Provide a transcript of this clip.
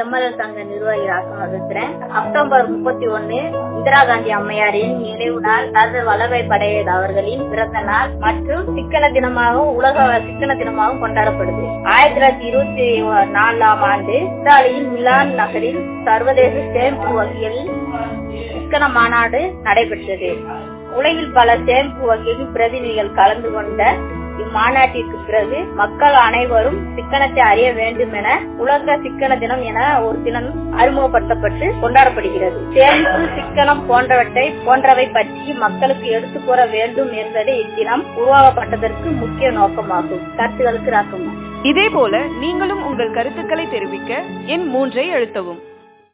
செம்மலர் சங்க நிர்வாகி ராசமா பேசுறேன் அக்டோபர் முப்பத்தி ஒன்னு இந்திரா காந்தி அம்மையாரின் நினைவு நாள் சர்தார் வல்லபாய் படேல் அவர்களின் பிறந்த நாள் மற்றும் சிக்கன தினமாகவும் உலக சிக்கன தினமாகவும் கொண்டாடப்படுது ஆயிரத்தி தொள்ளாயிரத்தி இருபத்தி நாலாம் ஆண்டு இத்தாலியின் மிலான் நகரில் சர்வதேச ஸ்டேம்பு வங்கிகளில் சிக்கன மாநாடு நடைபெற்றது உலகில் பல ஸ்டேம்பு வங்கிகளின் பிரதிநிதிகள் கலந்து கொண்ட இம்மாநாட்டிற்கு பிறகு மக்கள் அனைவரும் சிக்கனத்தை அறிய வேண்டும் என உலக சிக்கன தினம் என ஒரு தினம் அறிமுகப்படுத்தப்பட்டு கொண்டாடப்படுகிறது சேமிப்பு சிக்கனம் போன்றவற்றை போன்றவை பற்றி மக்களுக்கு எடுத்து கூற வேண்டும் என்பது இத்தினம் உருவாக்கப்பட்டதற்கு முக்கிய நோக்கமாகும் கருத்துகளுக்கு ராக்கமா இதே போல நீங்களும் உங்கள் கருத்துக்களை தெரிவிக்க எண் மூன்றை அழுத்தவும்